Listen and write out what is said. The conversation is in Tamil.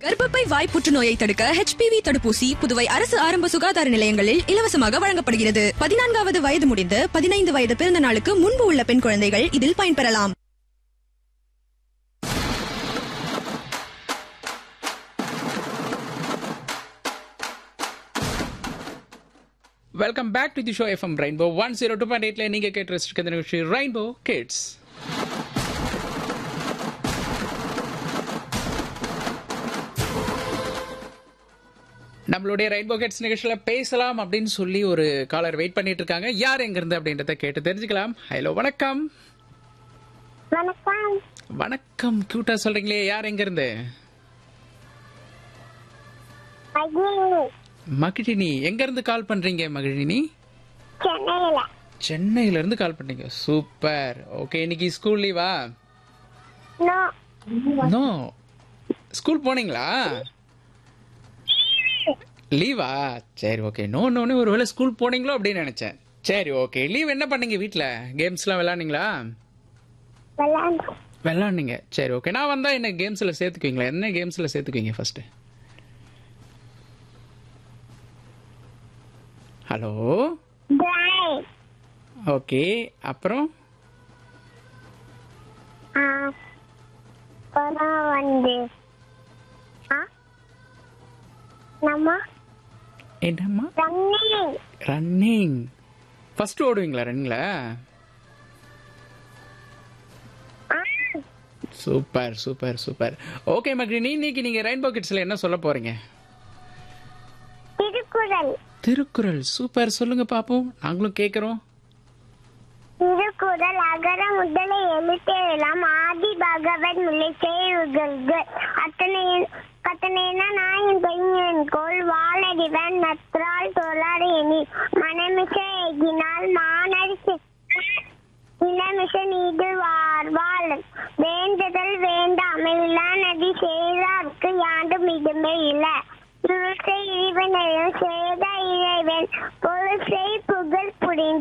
கர்ப்பப்பை வாய் புற்றுநோயை தடுக்க HPV தடுப்பூசி புதுவை அரசு ஆரம்ப சுகாதார நிலையங்களில் இலவசமாக வழங்கப்படுகிறது பதினான்காவது வயது முடிந்து பதினைந்து வயது பிறந்த நாளுக்கு முன்பு உள்ள பெண் குழந்தைகள் இதில் பயன்பெறலாம் welcome back to the show FM rainbow one zero two point எயிட்ல நீங்க கேட்டு ரசிச்சிருக்க இந்த நிகழ்ச்சி ரெயின்போ கிட்ஸ் நம்மளுடைய ரெயின்போ கிட்ஸ் நிகழ்ச்சியில பேசலாம் அப்படின்னு சொல்லி ஒரு காலர் வெயிட் பண்ணிட்டு இருக்காங்க யார் எங்க இருந்து அப்படின்றத கேட்டு தெரிஞ்சுக்கலாம் ஹலோ வணக்கம் வணக்கம் வணக்கம் கியூட்டா சொல்றீங்களே யார் எங்க இருந்து அகிலினி மகிழினி எங்க இருந்து கால் பண்றீங்க மகிழினி சென்னையில சென்னையில இருந்து கால் பண்ணீங்க சூப்பர் ஓகே இன்னைக்கு ஸ்கூல் லீவா நோ நோ ஸ்கூல் போனீங்களா லீவா சரி ஓகே நோ நோன்னு ஒருவேளை ஸ்கூல் போனீங்களோ அப்படின்னு நினைச்சேன் சரி ஓகே லீவ் என்ன பண்ணீங்க வீட்டில் கேம்ஸ்லாம் விளாண்டீங்களா விளையாண்டு விளாண்டீங்க சரி ஓகே நான் வந்தா என்ன கேம்ஸில் சேர்த்துக்குவீங்களா என்ன கேம்ஸில் சேர்த்துக்குவீங்க ஃபர்ஸ்ட் ஹலோ டிரைவ் ஓகே அப்புறம் அப்புறம் வந்து ஆ நம்ம என்னம்மா ரன்னிங் ரன்னிங் ஃபர்ஸ்ட் ஓடுவீங்களா ரன்னிங்ல super super super okay Makrini இன்னைக்கு நீங்க ரெயின்போ கிட்ஸ்ல என்ன சொல்ல போறீங்க திருக்குறள் திருக்குறள் சூப்பர் சொல்லுங்க பாப்போம் நாங்களும் கேக்குறோம் திருக்குறள் அகர முதல எழுத்தெல்லாம் ஆதி பகவன் முல்லை செய்வுகள் அத்தனை கத்தனைனா நாயின் பையன் கோல் வாழறிவன் நற்றால் தொழாறு எனி மனமிச எகினால் மானடி இளமிச நீடு வார்வாள் வேண்டுதல் வேண்டாமை இல்லா நதி செய்தார்க்கு யாண்டும் இதுமே இல்ல இருள் செய் இறைவனையும் செய்த இறைவன் பொருள் செய் புகழ் புரிந்து